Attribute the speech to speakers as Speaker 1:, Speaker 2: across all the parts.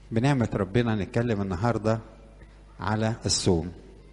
Speaker 1: بنعمة ربنا نتكلم النهاردة على الصوم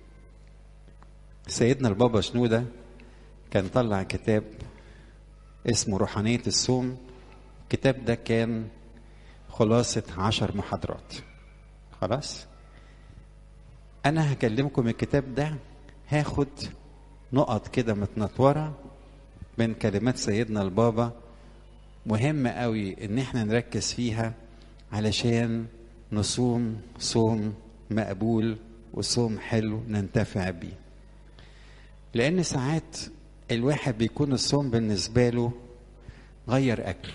Speaker 1: سيدنا البابا شنودة كان طلع كتاب اسمه روحانية الصوم الكتاب ده كان خلاصة عشر محاضرات خلاص أنا هكلمكم الكتاب ده هاخد نقط كده متنطورة من كلمات سيدنا البابا مهم قوي ان احنا نركز فيها علشان نصوم صوم مقبول وصوم حلو ننتفع بيه لان ساعات الواحد بيكون الصوم بالنسبه له غير اكل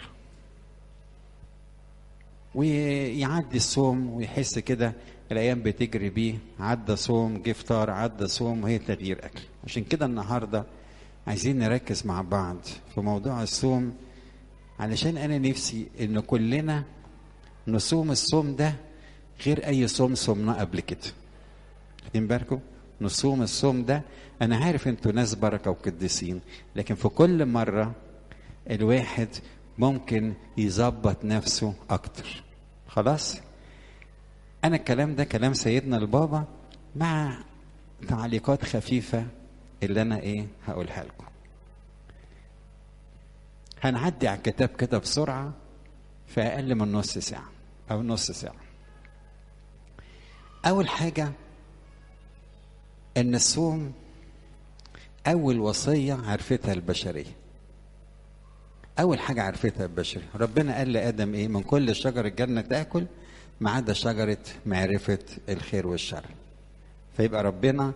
Speaker 1: ويعدي الصوم ويحس كده الايام بتجري بيه عدى صوم جه فطار عدى صوم وهي تغيير اكل عشان كده النهارده عايزين نركز مع بعض في موضوع الصوم علشان انا نفسي ان كلنا نصوم الصوم ده غير اي صوم صمناه قبل كده واخدين بالكم نصوم الصوم ده انا عارف انتوا ناس بركه وقديسين لكن في كل مره الواحد ممكن يظبط نفسه اكتر خلاص انا الكلام ده كلام سيدنا البابا مع تعليقات خفيفه اللي انا ايه هقولها لكم هنعدي على الكتاب كده بسرعه في اقل من نص ساعه او نص ساعه اول حاجه ان الصوم اول وصيه عرفتها البشريه اول حاجه عرفتها البشريه ربنا قال لادم ايه من كل شجر الجنه تاكل ما عدا شجره معرفه الخير والشر فيبقى ربنا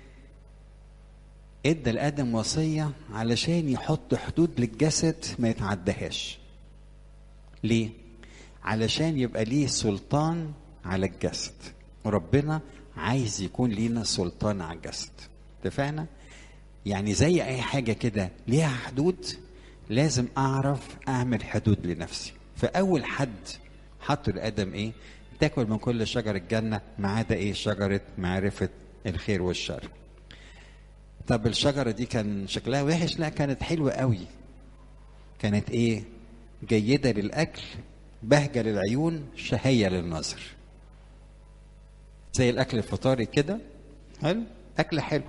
Speaker 1: ادى لادم وصيه علشان يحط حدود للجسد ما يتعدهاش ليه علشان يبقى ليه سلطان على الجسد وربنا عايز يكون لينا سلطان على الجسد اتفقنا يعني زي اي حاجه كده ليها حدود لازم اعرف اعمل حدود لنفسي فاول حد حط لادم ايه تاكل من كل شجر الجنه ما عدا ايه شجره معرفه الخير والشر طب الشجره دي كان شكلها وحش لا كانت حلوه قوي كانت ايه جيده للاكل بهجه للعيون شهيه للنظر زي الاكل الفطاري كده حلو اكل حلو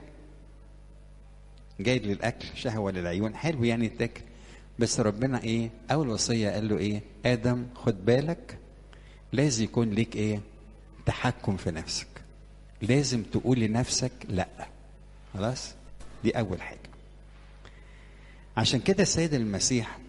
Speaker 1: جيد للاكل شهوه للعيون حلو يعني تاكل بس ربنا ايه اول وصيه قال له ايه ادم خد بالك لازم يكون ليك ايه تحكم في نفسك لازم تقول لنفسك لا خلاص دي اول حاجه عشان كده السيد المسيح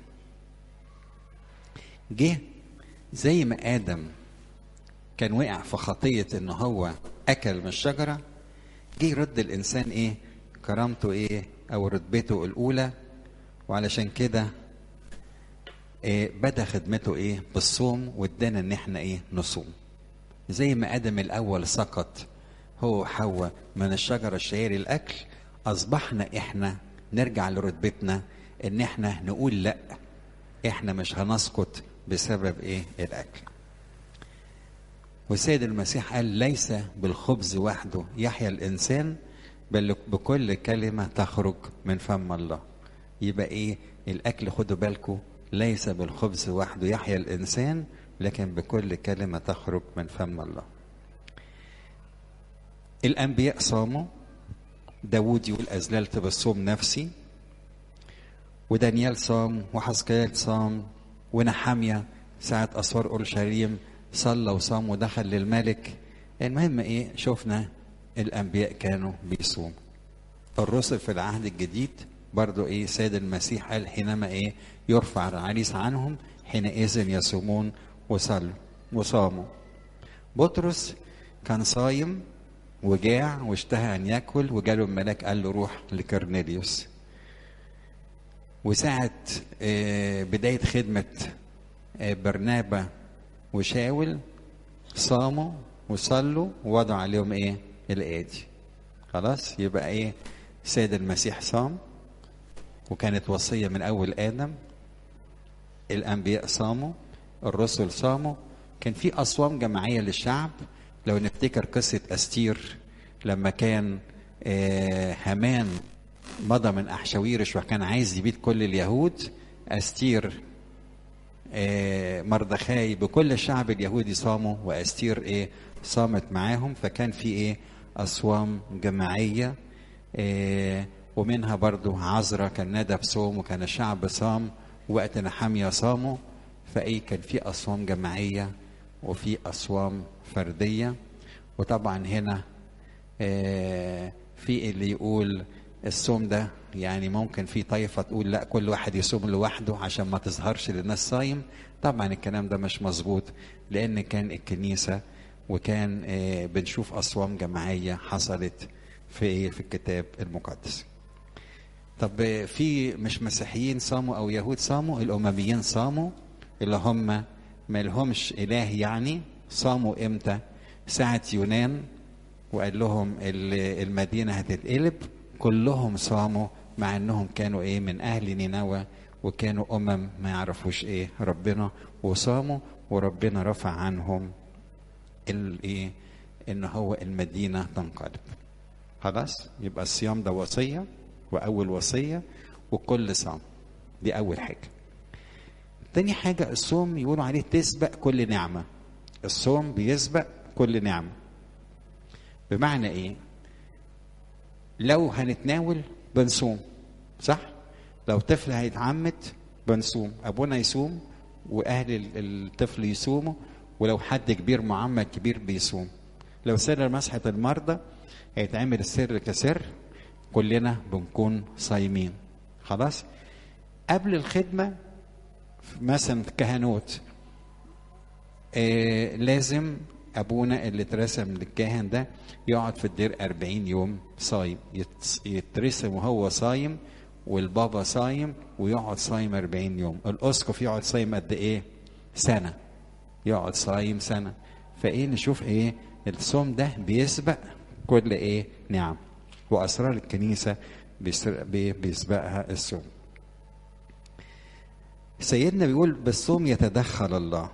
Speaker 1: جه زي ما ادم كان وقع في خطيه ان هو اكل من الشجره جه يرد الانسان ايه كرامته ايه او رتبته الاولى وعلشان كده إيه بدا خدمته ايه بالصوم وادانا ان احنا ايه نصوم زي ما ادم الاول سقط هو حواء من الشجره الشهيه للاكل اصبحنا احنا نرجع لرتبتنا ان احنا نقول لا احنا مش هنسقط بسبب ايه الاكل والسيد المسيح قال ليس بالخبز وحده يحيا الانسان بل بكل كلمه تخرج من فم الله يبقى ايه الاكل خدوا بالكم ليس بالخبز وحده يحيا الانسان لكن بكل كلمه تخرج من فم الله الانبياء صاموا داود يقول أزللت بالصوم نفسي ودانيال صام وحزقيال صام ونحامية ساعة أسوار أورشليم صلى وصام ودخل للملك المهم إيه شفنا الأنبياء كانوا بيصوم الرسل في العهد الجديد برضو إيه سيد المسيح قال حينما إيه يرفع العريس عنهم حينئذ يصومون وصلوا وصاموا بطرس كان صايم وجاع واشتهى ان ياكل وجاله الملاك قال له روح لكرنيليوس وساعة بداية خدمة برنابا وشاول صاموا وصلوا ووضعوا عليهم ايه الايدي خلاص يبقى ايه سيد المسيح صام وكانت وصية من اول ادم الانبياء صاموا الرسل صاموا كان في اصوام جماعية للشعب لو نفتكر قصة أستير لما كان هامان مضى من أحشاويرش وكان عايز يبيد كل اليهود أستير آه، مردخاي بكل الشعب اليهودي صاموا واستير ايه صامت معاهم فكان في ايه اصوام جماعيه آه، ومنها برضو عذرة كان ندى بصوم وكان الشعب صام وقت نحامية صاموا فايه كان في اصوام جماعيه وفي اصوام فرديه وطبعا هنا آه، في اللي يقول الصوم ده يعني ممكن في طائفة تقول لا كل واحد يصوم لوحده عشان ما تظهرش للناس صايم طبعا الكلام ده مش مظبوط لأن كان الكنيسة وكان آه، بنشوف أصوام جماعية حصلت في إيه في الكتاب المقدس طب آه، في مش مسيحيين صاموا أو يهود صاموا الأمميين صاموا اللي هم ما لهمش إله يعني صاموا إمتى ساعة يونان وقال لهم ال- المدينة هتتقلب كلهم صاموا مع انهم كانوا ايه من اهل نينوى وكانوا امم ما يعرفوش ايه ربنا وصاموا وربنا رفع عنهم الايه ان هو المدينة تنقلب خلاص يبقى الصيام ده وصية واول وصية وكل صام دي اول حاجة تاني حاجة الصوم يقولوا عليه تسبق كل نعمة الصوم بيسبق كل نعمة بمعنى ايه لو هنتناول بنصوم صح لو طفل هيتعمد بنصوم ابونا يصوم واهل ال- الطفل يصوموا ولو حد كبير معمد كبير بيصوم لو سر مسحة المرضى هيتعمل السر كسر كلنا بنكون صايمين خلاص قبل الخدمة مثلا كهنوت آه لازم ابونا اللي اترسم للكاهن ده يقعد في الدير 40 يوم صايم يت- يترسم وهو صايم والبابا صايم ويقعد صايم 40 يوم الاسقف يقعد صايم قد ايه سنه يقعد صايم سنه فايه نشوف ايه الصوم ده بيسبق كل ايه نعم واسرار الكنيسه بيسر- بي- بيسبقها الصوم سيدنا بيقول بالصوم يتدخل الله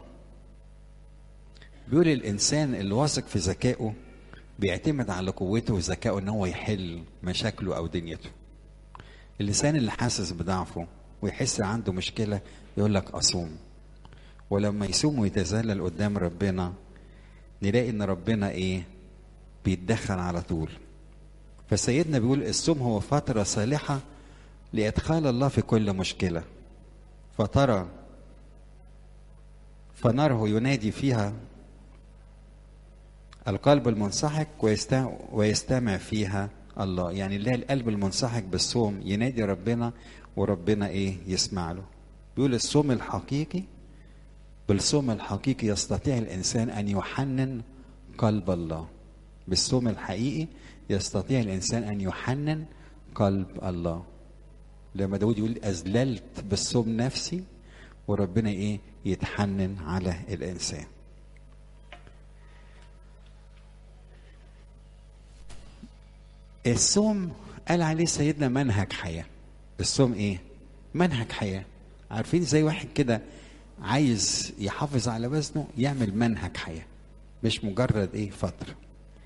Speaker 1: بيقول الانسان اللي واثق في ذكائه بيعتمد على قوته وذكائه ان هو يحل مشاكله او دنيته اللسان اللي حاسس بضعفه ويحس عنده مشكله يقول لك اصوم ولما يصوم ويتذلل قدام ربنا نلاقي ان ربنا ايه بيتدخل على طول فسيدنا بيقول الصوم هو فتره صالحه لادخال الله في كل مشكله فترى فنره ينادي فيها القلب المنسحق ويست- ويستمع فيها الله يعني اللي هي القلب المنسحق بالصوم ينادي ربنا وربنا ايه يسمع له بيقول الصوم الحقيقي بالصوم الحقيقي يستطيع الانسان ان يحنن قلب الله بالصوم الحقيقي يستطيع الانسان ان يحنن قلب الله لما داود يقول اذللت بالصوم نفسي وربنا ايه يتحنن على الانسان الصوم قال عليه سيدنا منهج حياه الصوم ايه منهج حياه عارفين زي واحد كده عايز يحافظ على وزنه يعمل منهج حياه مش مجرد ايه فتره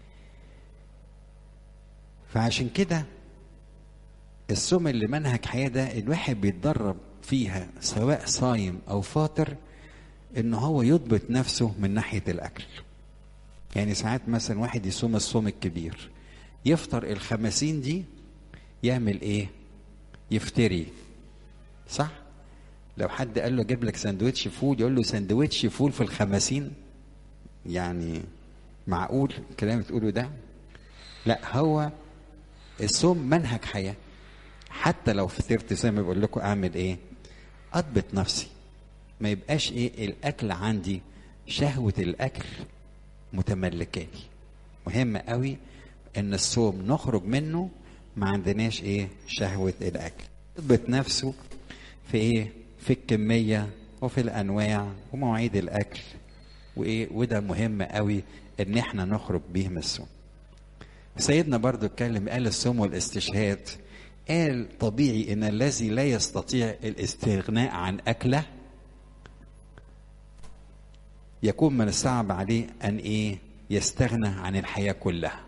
Speaker 1: فعشان كده الصوم اللي منهج حياه ده الواحد بيتدرب فيها سواء صايم او فاطر ان هو يضبط نفسه من ناحيه الاكل يعني ساعات مثلا واحد يصوم الصوم الكبير يفطر الخمسين دي يعمل ايه يفتري صح لو حد قال له جيب لك سندوتش فول يقول له سندوتش فول في الخمسين يعني معقول الكلام اللي بتقوله ده لا هو الصوم منهج حياه حتى لو فطرت زي ما بقول لكم اعمل ايه اضبط نفسي ما يبقاش ايه الاكل عندي شهوه الاكل متملكاني مهم قوي ان الصوم نخرج منه ما عندناش ايه شهوه الاكل يضبط نفسه في ايه في الكميه وفي الانواع ومواعيد الاكل وايه وده مهم قوي ان احنا نخرج بيه من الصوم سيدنا برضو اتكلم قال الصوم والاستشهاد قال طبيعي ان الذي لا يستطيع الاستغناء عن اكله يكون من الصعب عليه ان ايه يستغنى عن الحياه كلها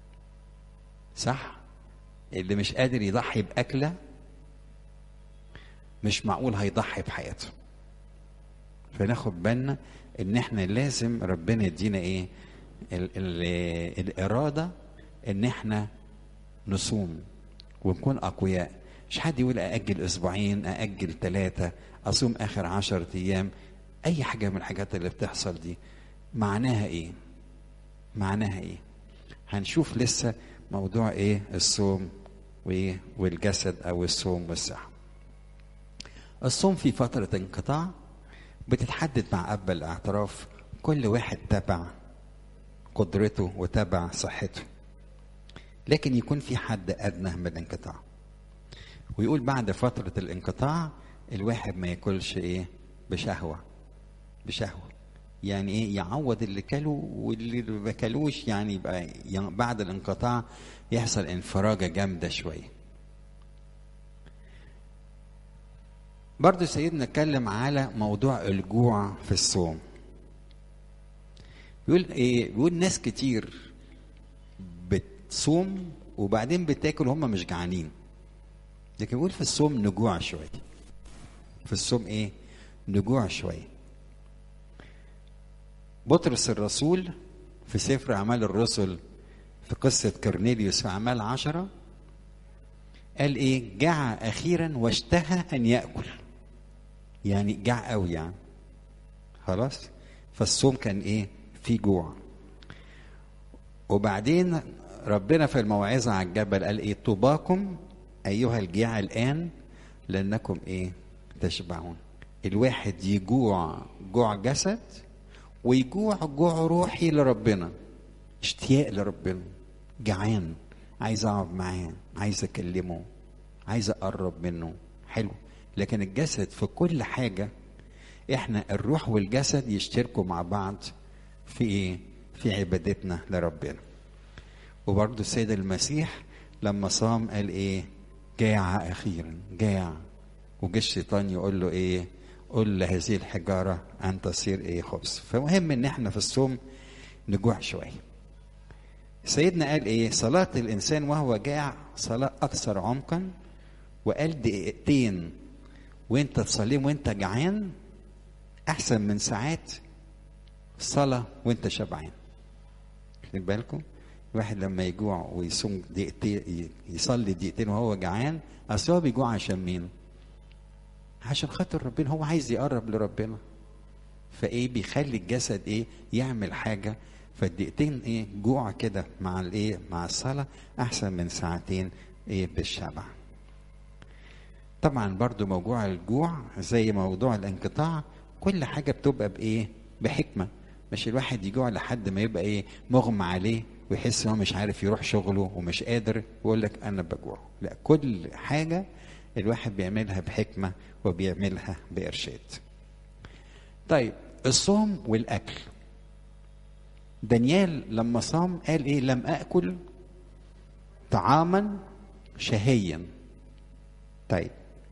Speaker 1: صح اللي مش قادر يضحي باكله مش معقول هيضحي بحياته فناخد بالنا ان احنا لازم ربنا يدينا ايه ال ال الاراده ان احنا نصوم ونكون اقوياء مش حد يقول ااجل اسبوعين ااجل ثلاثه اصوم اخر عشرة ايام اي حاجه من الحاجات اللي بتحصل دي معناها ايه معناها ايه هنشوف لسه موضوع ايه الصوم وايه والجسد او الصوم والصحه الصوم في فتره انقطاع بتتحدد مع اب الاعتراف كل واحد تبع قدرته وتبع صحته لكن يكون في حد ادنى من الانقطاع ويقول بعد فتره الانقطاع الواحد ما ياكلش ايه بشهوه بشهوه يعني ايه يعوض اللي كله واللي ما كلوش يعني يبقى بعد الانقطاع يحصل انفراجه جامده شويه برضه سيدنا اتكلم على موضوع الجوع في الصوم بيقول ايه بيقول ناس كتير بتصوم وبعدين بتاكل هم مش جعانين لكن بيقول في الصوم نجوع شويه في الصوم ايه نجوع شويه بطرس الرسول في سفر أعمال الرسل في قصة كورنيليوس في أعمال عشرة قال إيه جاع أخيرا واشتهى أن يأكل يعني جاع قوي يعني خلاص فالصوم كان إيه في جوع وبعدين ربنا في الموعظة على الجبل قال إيه طوباكم أيها الجياع الآن لأنكم إيه تشبعون الواحد يجوع جوع جسد ويجوع جوع روحي لربنا اشتياق لربنا جعان عايز اقعد معاه عايز اكلمه عايز اقرب منه حلو لكن الجسد في كل حاجه احنا الروح والجسد يشتركوا مع بعض في ايه في عبادتنا لربنا وبرضه السيد المسيح لما صام قال ايه جاع اخيرا جاع وجه الشيطان يقول له ايه قل لهذه الحجارة أن تصير إيه خبز فمهم إن إحنا في الصوم نجوع شوية سيدنا قال إيه صلاة الإنسان وهو جاع صلاة أكثر عمقا وقال دقيقتين وأنت تصليهم وأنت جعان أحسن من ساعات صلاة وأنت شبعان خد بالكم الواحد لما يجوع ويصوم دقيقتين يصلي دقيقتين وهو جعان أصل هو بيجوع عشان مين؟ عشان خاطر ربنا هو عايز يقرب لربنا فايه بيخلي الجسد ايه يعمل حاجه فالدقيقتين ايه جوع كده مع الايه مع الصلاه احسن من ساعتين ايه بالشبع طبعا برضو موضوع الجوع زي موضوع الانقطاع كل حاجه بتبقى بايه بحكمه مش الواحد يجوع لحد ما يبقى ايه مغمى عليه ويحس ان هو مش عارف يروح شغله ومش قادر ويقول لك انا بجوع لا كل حاجه الواحد بيعملها بحكمة وبيعملها بإرشاد طيب الصوم والأكل دانيال لما صام قال إيه لم أكل طعاما شهيا طيب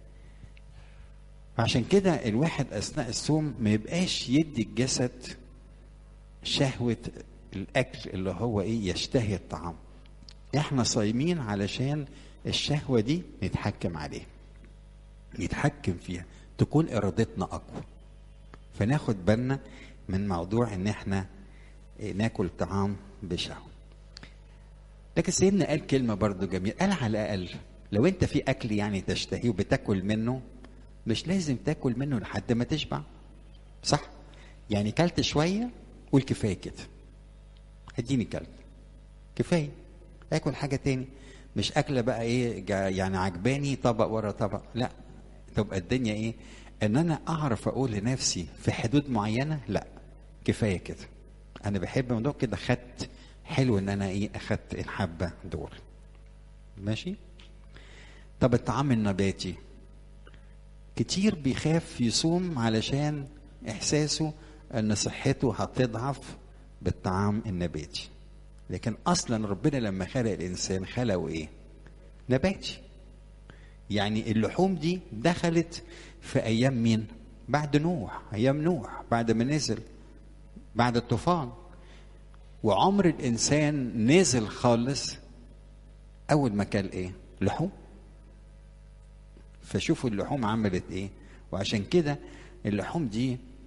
Speaker 1: عشان كده الواحد أثناء الصوم ما يبقاش يدي الجسد شهوة الأكل اللي هو إيه يشتهي الطعام إحنا صايمين علشان الشهوة دي نتحكم عليها نتحكم فيها تكون ارادتنا اقوى فناخد بالنا من موضوع ان احنا ناكل طعام بشهوه لكن سيدنا قال كلمه برضو جميله قال على الاقل لو انت في اكل يعني تشتهيه وبتاكل منه مش لازم تاكل منه لحد ما تشبع صح يعني كلت شويه قول كفايه كده اديني كلت كفايه اكل حاجه تاني مش اكله بقى ايه يعني عجباني طبق ورا طبق لا تبقى الدنيا ايه ان انا اعرف اقول لنفسي في حدود معينه لا كفايه كده انا بحب الموضوع كده خدت حلو ان انا ايه اخدت الحبه دول ماشي طب الطعام النباتي كتير بيخاف يصوم علشان احساسه ان صحته هتضعف بالطعام النباتي لكن اصلا ربنا لما خلق الانسان خلقه ايه نباتي يعني اللحوم دي دخلت في ايام مين بعد نوح ايام نوح بعد ما نزل بعد الطوفان وعمر الانسان نزل خالص اول ما كان ايه لحوم فشوفوا اللحوم عملت ايه وعشان كده اللحوم دي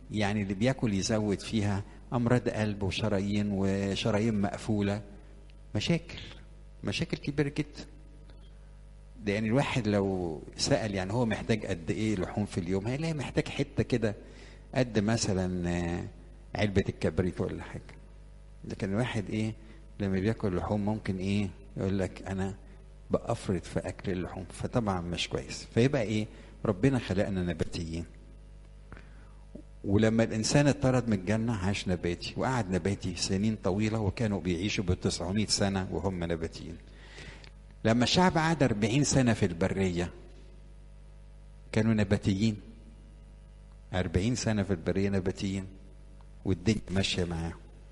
Speaker 1: يعني اللي بياكل يزود فيها امراض قلب وشرايين وشرايين مقفوله مشاكل مشاكل كبيره جدا ده يعني الواحد لو سأل يعني هو محتاج قد ايه لحوم في اليوم هيلاقي محتاج حته كده قد مثلا آه، علبه الكبريت ولا حاجه لكن الواحد ايه لما بياكل لحوم ممكن ايه يقول لك انا بأفرط في اكل اللحوم فطبعا مش كويس فيبقى ايه ربنا خلقنا نباتيين ولما الانسان اتطرد من الجنه عاش نباتي وقعد نباتي سنين طويله وكانوا بيعيشوا ب 900 سنه وهم نباتيين لما الشعب قعد 40 سنه في البريه كانوا نباتيين 40 سنه في البريه نباتيين والدنيا ماشيه معاهم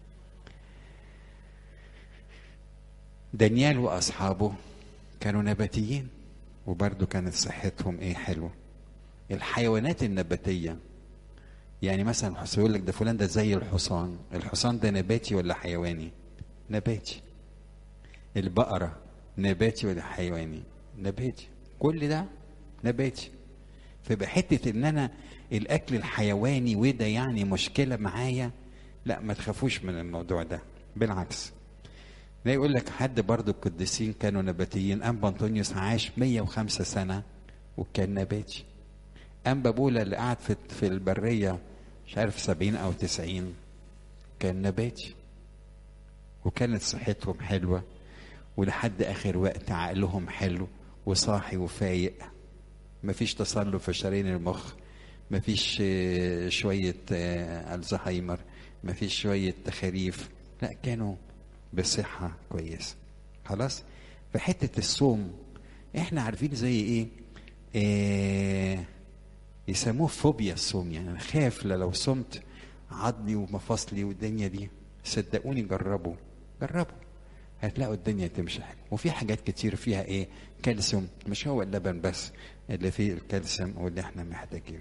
Speaker 1: دانيال واصحابه كانوا نباتيين وبرضه كانت صحتهم ايه حلوه الحيوانات النباتيه يعني مثلا الحصان يقول لك ده فلان ده زي الحصان الحصان ده نباتي ولا حيواني نباتي البقرة نباتي ولا حيواني نباتي كل ده نباتي فيبقى حتة ان انا الاكل الحيواني وده يعني مشكلة معايا لا ما تخافوش من الموضوع ده بالعكس لا يقول لك حد برضو القديسين كانوا نباتيين أنبا أنطونيوس عاش 105 سنة وكان نباتي أنبا بولا اللي قعد في في البرية مش عارف 70 أو 90 كان نباتي وكانت صحتهم حلوة ولحد آخر وقت عقلهم حلو وصاحي وفايق مفيش تصلب في شرايين المخ مفيش آه، شوية آه، الزهايمر مفيش شوية تخاريف لا كانوا بصحة كويسة خلاص فحتة الصوم احنا عارفين زي ايه آه يسموه فوبيا الصوم يعني انا خاف لو صمت عضلي ومفاصلي والدنيا دي صدقوني جربوا جربوا هتلاقوا الدنيا تمشي حلو وفي حاجات كتير فيها ايه كالسيوم مش هو اللبن بس اللي فيه الكالسيوم واللي احنا محتاجينه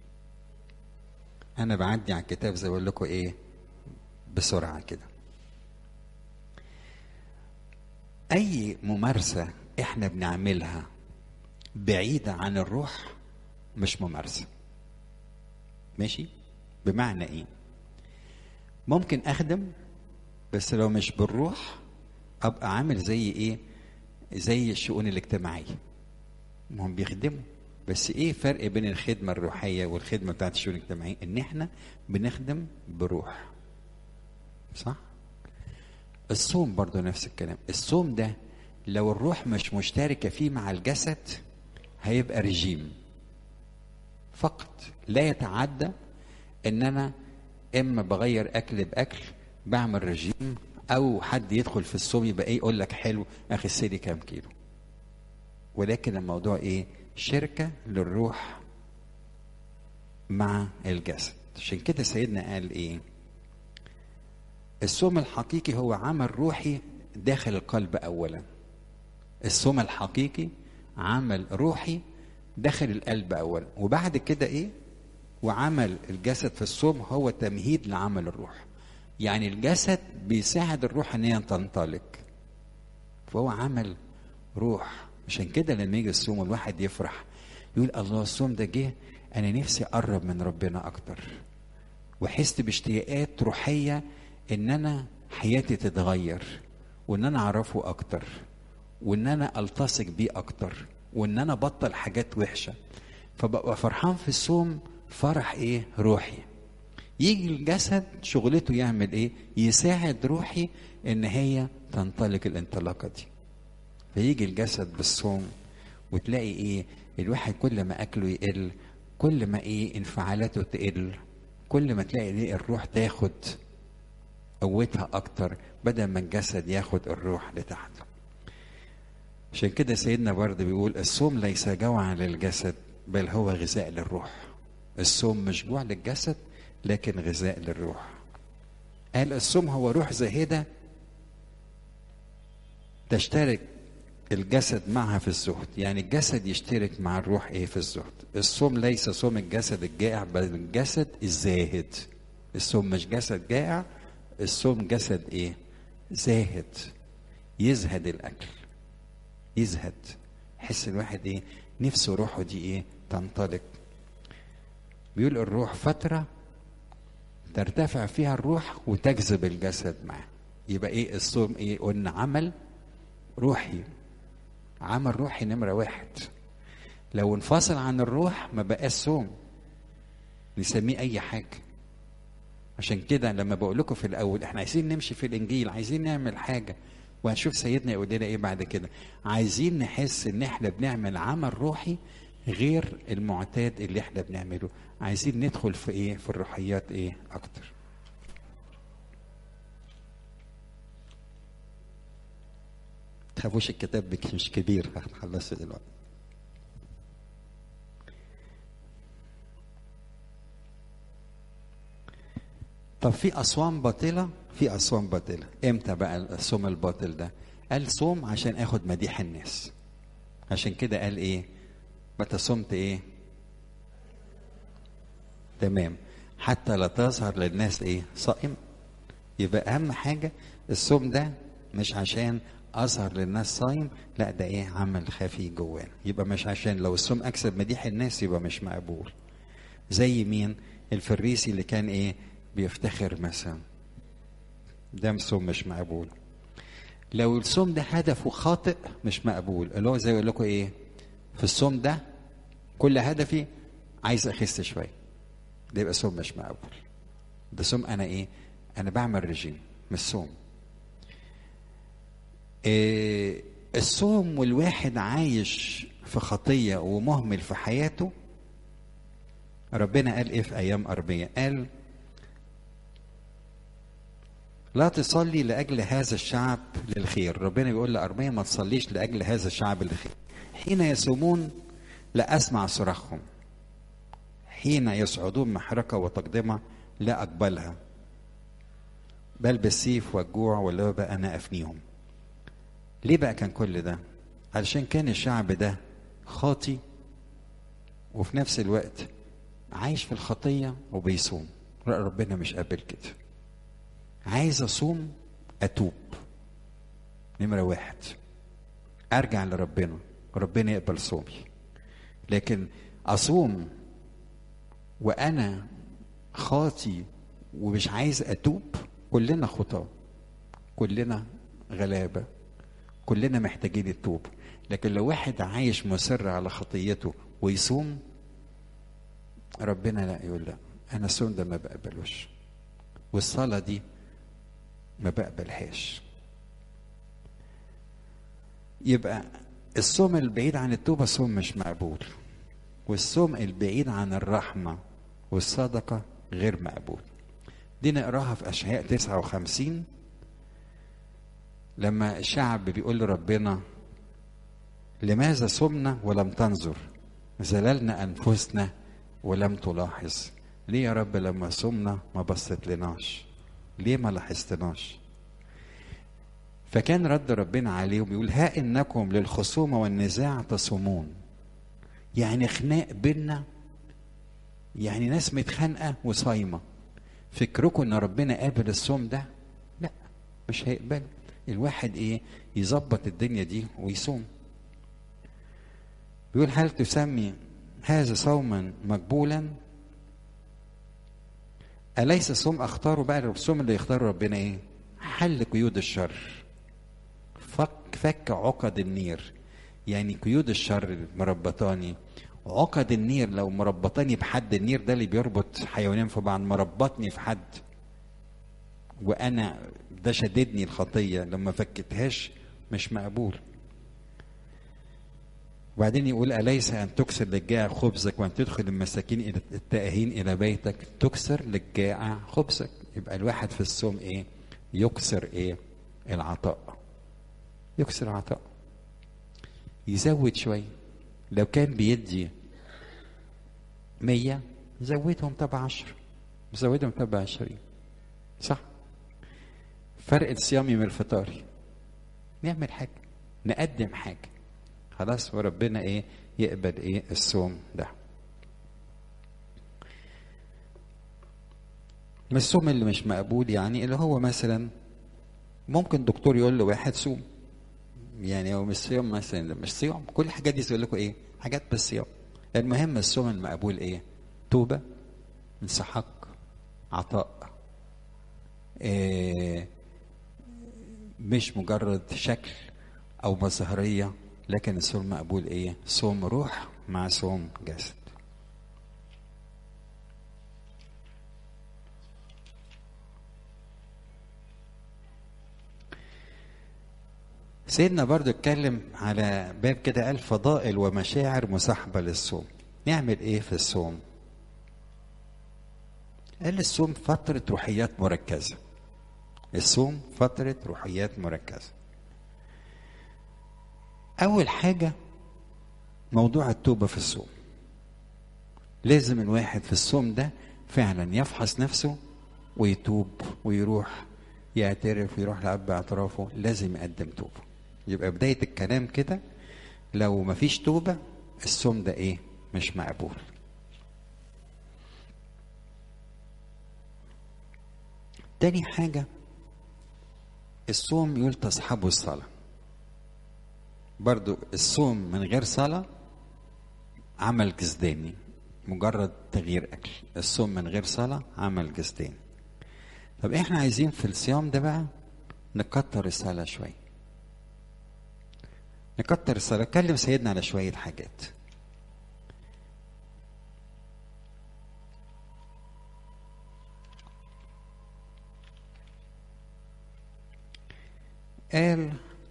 Speaker 1: انا بعدي على الكتاب زي اقول لكم ايه بسرعه كده اي ممارسه احنا بنعملها بعيده عن الروح مش ممارسه ماشي بمعنى ايه ممكن اخدم بس لو مش بالروح ابقى عامل زي ايه زي الشؤون الاجتماعيه ما هم بيخدموا بس ايه فرق بين الخدمه الروحيه والخدمه بتاعت الشؤون الاجتماعيه ان احنا بنخدم بروح صح الصوم برضو نفس الكلام الصوم ده لو الروح مش مشتركه فيه مع الجسد هيبقى رجيم فقط لا يتعدى ان انا اما بغير اكل باكل بعمل رجيم او حد يدخل في الصوم يبقى ايه يقول لك حلو اخس لي كام كيلو ولكن الموضوع ايه شركه للروح مع الجسد عشان كده سيدنا قال ايه الصوم الحقيقي هو عمل روحي داخل القلب اولا الصوم الحقيقي عمل روحي داخل القلب اولا وبعد كده ايه وعمل الجسد في الصوم هو تمهيد لعمل الروح يعني الجسد بيساعد الروح ان هي تنطلق فهو عمل روح عشان كده لما يجي الصوم الواحد يفرح يقول الله الصوم ده جه انا نفسي اقرب من ربنا اكتر وحست باشتياقات روحيه ان انا حياتي تتغير وان انا اعرفه اكتر وان انا التصق بيه اكتر وان انا بطل حاجات وحشه فببقى فرحان في الصوم فرح ايه روحي يجي الجسد شغلته يعمل ايه يساعد روحي ان هي تنطلق الانطلاقه دي فيجي الجسد بالصوم وتلاقي ايه الواحد كل ما اكله يقل كل ما ايه انفعالاته تقل كل ما تلاقي ايه الروح تاخد قوتها اكتر بدل ما الجسد ياخد الروح لتحت عشان كده سيدنا برضه بيقول الصوم ليس جوعا للجسد بل هو غذاء للروح الصوم مش جوع للجسد لكن غذاء للروح قال الصوم هو روح زاهدة تشترك الجسد معها في الزهد يعني الجسد يشترك مع الروح ايه في الزهد الصوم ليس صوم الجسد الجائع بل الجسد الزاهد الصوم مش جسد جائع الصوم جسد ايه زاهد يزهد الاكل يزهد يحس الواحد ايه نفسه روحه دي ايه تنطلق بيقول الروح فترة ترتفع فيها الروح وتجذب الجسد معاه يبقى ايه الصوم ايه قلنا عمل روحي عمل روحي نمرة واحد لو انفصل عن الروح ما بقاش صوم نسميه اي حاجة عشان كده لما بقول لكم في الاول احنا عايزين نمشي في الانجيل عايزين نعمل حاجة وهنشوف سيدنا يقول لنا ايه بعد كده عايزين نحس ان احنا بنعمل عمل روحي غير المعتاد اللي احنا بنعمله عايزين ندخل في ايه في الروحيات ايه اكتر تخافوش الكتاب بك مش كبير هنخلصه دلوقتي طب في أصوام باطلة في أصوام باطلة امتى بقى الصوم الباطل ده قال صوم عشان اخد مديح الناس عشان كده قال ايه متى صمت ايه تمام حتى لا تظهر للناس ايه صائم يبقى اهم حاجة الصوم ده مش عشان اظهر للناس صايم لا ده ايه عمل خفي جوانا يبقى مش عشان لو الصوم اكسب مديح الناس يبقى مش مقبول زي مين الفريسي اللي كان ايه بيفتخر مثلا ده صوم مش مقبول لو الصوم ده هدفه خاطئ مش مقبول اللي هو زي يقول لكم ايه في الصوم ده كل هدفي عايز اخس شويه ده يبقى صوم مش مقبول ده صوم انا ايه انا بعمل رجيم مش صوم إيه الصوم والواحد عايش في خطيه ومهمل في حياته ربنا قال ايه في ايام اربيه قال لا تصلي لاجل هذا الشعب للخير ربنا بيقول لارميا ما تصليش لاجل هذا الشعب للخير حين يصومون لا اسمع صراخهم حين يصعدون محرقه وتقدمه لا اقبلها بل بالسيف والجوع واللعبة انا افنيهم ليه بقى كان كل ده علشان كان الشعب ده خاطي وفي نفس الوقت عايش في الخطيه وبيصوم لا ربنا مش قابل كده عايز اصوم اتوب نمرة واحد ارجع لربنا ربنا يقبل صومي لكن اصوم وانا خاطي ومش عايز اتوب كلنا خطاة كلنا غلابة كلنا محتاجين التوب لكن لو واحد عايش مصر على خطيته ويصوم ربنا لا يقول لا انا الصوم ده ما بقبلوش والصلاة دي ما بقبلهاش يبقى الصوم البعيد عن التوبة صوم مش مقبول والصوم البعيد عن الرحمة والصدقة غير مقبول دي نقراها في أشعياء 59 لما الشعب بيقول لربنا لماذا صمنا ولم تنظر زللنا أنفسنا ولم تلاحظ ليه يا رب لما صمنا ما بصت لناش ليه ما لاحظتناش فكان رد ربنا عليه وبيقول ها انكم للخصومه والنزاع تصومون يعني خناق بينا يعني ناس متخانقه وصايمه فكركم ان ربنا قابل الصوم ده لا مش هيقبل الواحد ايه يظبط الدنيا دي ويصوم بيقول هل تسمي هذا صوما مقبولا أليس صوم أختاره بقى الصوم اللي يختاره ربنا إيه؟ حل قيود الشر فك فك عقد النير يعني قيود الشر مربطاني عقد النير لو مربطاني بحد النير ده اللي بيربط حيوانين في بعض مربطني في حد وانا ده شددني الخطيه لما فكتهاش مش مقبول وبعدين يقول أليس أن تكسر للجائع خبزك وأن تدخل المساكين إلى التائهين إلى بيتك تكسر للجائع خبزك يبقى الواحد في الصوم إيه يكسر إيه العطاء يكسر العطاء يزود شوية لو كان بيدي مية زودهم تبع عشر زودهم تبع عشرين صح فرق الصيامي من الفطاري نعمل حاجة نقدم حاجة خلاص وربنا ايه يقبل ايه الصوم ده مش الصوم اللي مش مقبول يعني اللي هو مثلا ممكن دكتور يقول لواحد صوم يعني هو مش صيام مثلا مش صيام كل الحاجات دي يقول لكم ايه حاجات بالصيام المهم الصوم المقبول ايه توبة انسحاق عطاء آه، مش مجرد شكل او مظهريه لكن الصوم مقبول ايه صوم روح مع صوم جسد سيدنا برضو اتكلم على باب كده قال فضائل ومشاعر مصاحبة للصوم نعمل ايه في الصوم قال الصوم فترة روحيات مركزة الصوم فترة روحيات مركزة أول حاجة موضوع التوبة في الصوم لازم الواحد في الصوم ده فعلا يفحص نفسه ويتوب ويروح يعترف ويروح لأب اعترافه لازم يقدم توبة يبقى بداية الكلام كده لو مفيش توبة الصوم ده ايه مش مقبول تاني حاجة الصوم يقول تصحبه الصلاة برضو الصوم من غير صلاة عمل جسداني مجرد تغيير أكل الصوم من غير صلاة عمل جسداني طب احنا عايزين في الصيام ده بقى نكتر الصلاة شوية نكتر الصلاة اتكلم سيدنا على شوية حاجات قال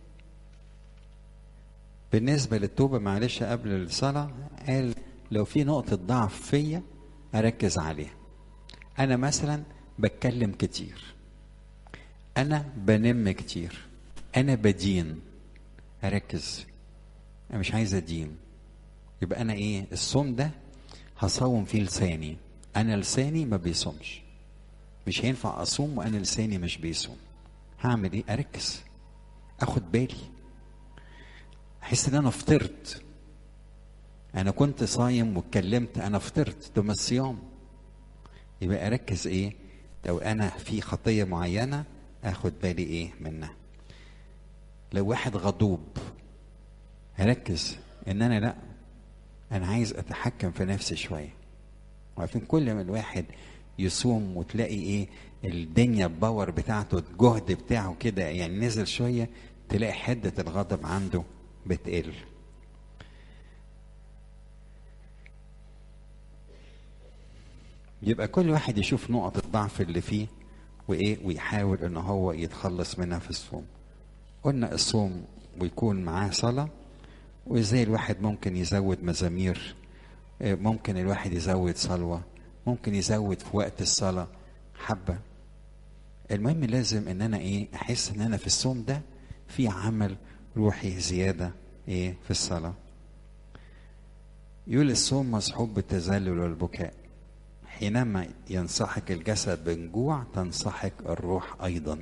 Speaker 1: بالنسبة للتوبة معلش قبل الصلاة قال لو في نقطة ضعف فيا أركز عليها أنا مثلا بتكلم كتير أنا بنم كتير أنا بدين أركز أنا مش عايز أدين يبقى أنا إيه الصوم ده هصوم فيه لساني أنا لساني ما بيصومش مش هينفع أصوم وأنا لساني مش بيصوم هعمل إيه أركز أخد بالي احس ان انا فطرت انا كنت صايم واتكلمت انا فطرت ده مش صيام يبقى اركز ايه لو انا في خطيه معينه اخد بالي ايه منها لو واحد غضوب هركز ان انا لا انا عايز اتحكم في نفسي شويه وعارفين كل ما الواحد يصوم وتلاقي ايه الدنيا الباور بتاعته الجهد بتاعه كده يعني نزل شويه تلاقي حده الغضب عنده بتقل يبقى كل واحد يشوف نقط الضعف اللي فيه وايه ويحاول ان هو يتخلص منها في الصوم قلنا الصوم ويكون معاه صلاة وازاي الواحد ممكن يزود مزامير ممكن الواحد يزود صلوة ممكن يزود في وقت الصلاة حبة المهم لازم ان انا ايه احس ان انا في الصوم ده في عمل روحي زيادة ايه في الصلاة يقول الصوم مصحوب بالتذلل والبكاء حينما ينصحك الجسد بالجوع تنصحك الروح ايضا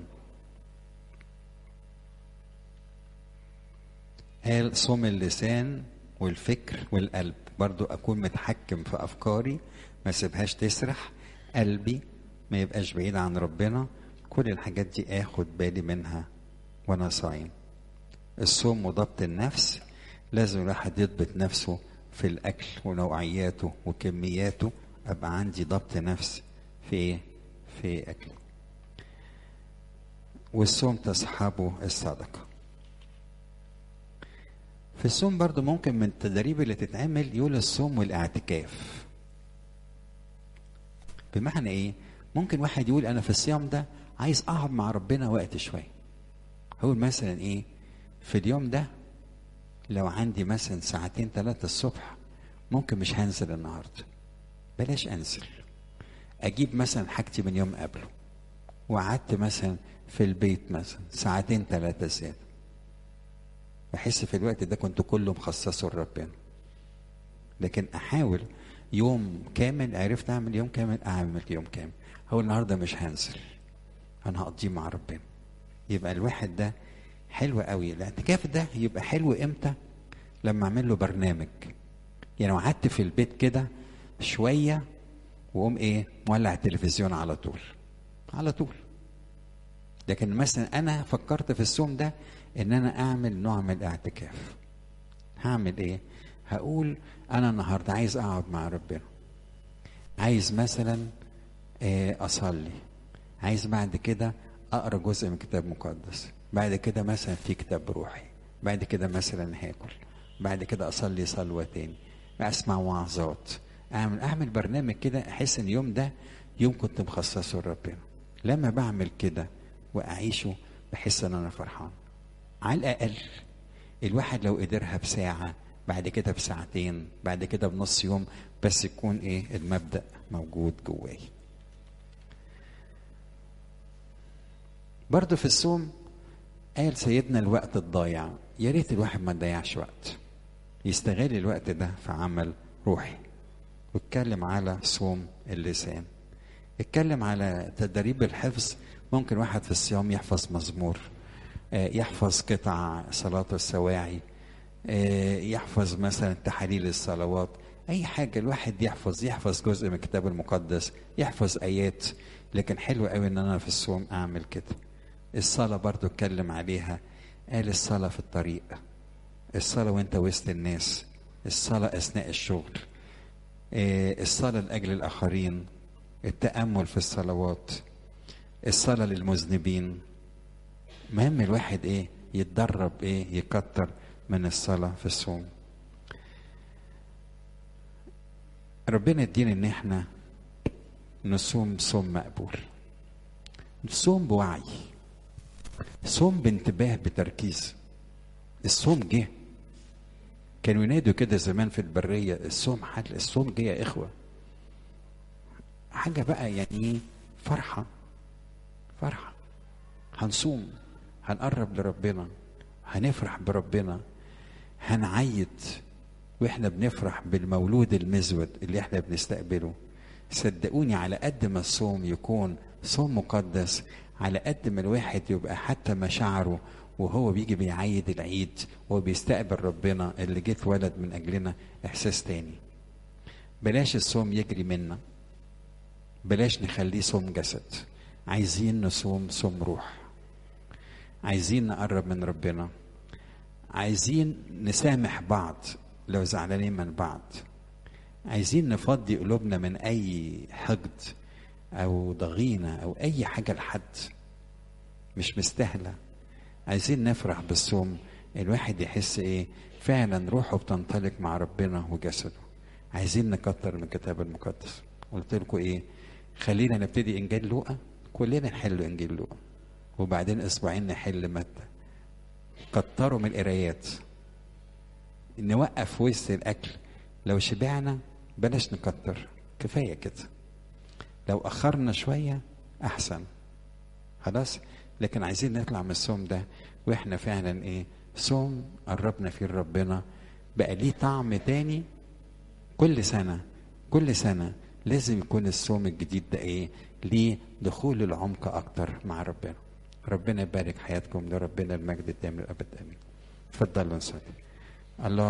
Speaker 1: قال صوم اللسان والفكر والقلب برضو اكون متحكم في افكاري ما سيبهاش تسرح قلبي ما يبقاش بعيد عن ربنا كل الحاجات دي اخد بالي منها وانا صايم الصوم وضبط النفس لازم الواحد يضبط نفسه في الاكل ونوعياته وكمياته ابقى عندي ضبط نفس في ايه في اكله والصوم تصحبه الصدقه في الصوم برضو ممكن من التدريب اللي تتعمل يقول الصوم والاعتكاف بمعنى ايه ممكن واحد يقول انا في الصيام ده عايز اقعد مع ربنا وقت شويه هقول مثلا ايه في اليوم ده لو عندي مثلا ساعتين ثلاثة الصبح ممكن مش هنزل النهاردة بلاش أنزل أجيب مثلا حاجتي من يوم قبله وقعدت مثلا في البيت مثلا ساعتين ثلاثة زيادة بحس في الوقت ده كنت كله مخصصه لربنا لكن أحاول يوم كامل عرفت أعمل يوم كامل أعمل يوم كامل هو النهاردة مش هنزل أنا هقضيه مع ربنا يبقى الواحد ده حلو قوي الاعتكاف ده يبقى حلو امتى لما اعمل له برنامج يعني لو قعدت في البيت كده شويه واقوم ايه مولع التلفزيون على طول على طول لكن مثلا انا فكرت في الصوم ده ان انا اعمل نوع من الاعتكاف هعمل ايه هقول انا النهارده عايز اقعد مع ربنا عايز مثلا آه، اصلي عايز بعد كده اقرا جزء من كتاب مقدس بعد كده مثلا في كتاب روحي بعد كده مثلا هاكل بعد كده اصلي صلوه تاني اسمع وعظات اعمل اعمل برنامج كده احس ان اليوم ده يوم كنت مخصصه لربنا لما بعمل كده واعيشه بحس ان انا فرحان على الاقل الواحد لو قدرها بساعه بعد كده بساعتين بعد كده بنص يوم بس يكون ايه المبدا موجود جواي برضه في الصوم قال سيدنا الوقت الضايع يا ريت الواحد ما يضيعش وقت يستغل الوقت ده في عمل روحي واتكلم على صوم اللسان اتكلم على تدريب الحفظ ممكن واحد في الصيام يحفظ مزمور آه، يحفظ قطع صلاة السواعي آه، يحفظ مثلا تحاليل الصلوات اي حاجة الواحد يحفظ يحفظ جزء من الكتاب المقدس يحفظ ايات لكن حلو قوي ان انا في الصوم اعمل كده الصلاة برضو اتكلم عليها قال الصلاة في الطريق الصلاة وانت وسط الناس الصلاة اثناء الشغل آه، الصلاة لاجل الاخرين التأمل في الصلوات الصلاة للمذنبين مهم الواحد ايه يتدرب ايه يكتر من الصلاة في الصوم ربنا يدينا ان احنا نصوم صوم مقبول نصوم بوعي صوم بانتباه بتركيز الصوم جه كانوا ينادوا كده زمان في البرية الصوم حل الصوم جه يا إخوة حاجة بقى يعني إيه؟ فرحة فرحة هنصوم هنقرب لربنا هنفرح بربنا هنعيد واحنا بنفرح بالمولود المزود اللي احنا بنستقبله صدقوني على قد ما الصوم يكون صوم مقدس على قد ما الواحد يبقى حتى مشاعره وهو بيجي بيعيد العيد وهو بيستقبل ربنا اللي جه اتولد من اجلنا احساس تاني بلاش الصوم يجري منا بلاش نخليه صوم جسد عايزين نصوم صوم روح عايزين نقرب من ربنا عايزين نسامح بعض لو زعلانين من بعض عايزين نفضي قلوبنا من اي حقد او ضغينه او اي حاجه لحد مش مستاهله عايزين نفرح بالصوم الواحد يحس ايه فعلا روحه بتنطلق مع ربنا وجسده عايزين نكتر من الكتاب المقدس قلت لكم ايه خلينا نبتدي انجيل لوقا كلنا نحل انجيل لوقا وبعدين اسبوعين نحل متى كتروا من القرايات نوقف وسط الاكل لو شبعنا بلاش نكتر كفايه كده لو اخرنا شويه احسن خلاص لكن عايزين نطلع من الصوم ده واحنا فعلا ايه صوم قربنا فيه لربنا بقى ليه طعم تاني كل سنه كل سنه لازم يكون الصوم الجديد ده ايه ليه دخول العمق اكتر مع ربنا ربنا يبارك حياتكم لربنا المجد الدائم للابد امين اتفضلوا نصلي الله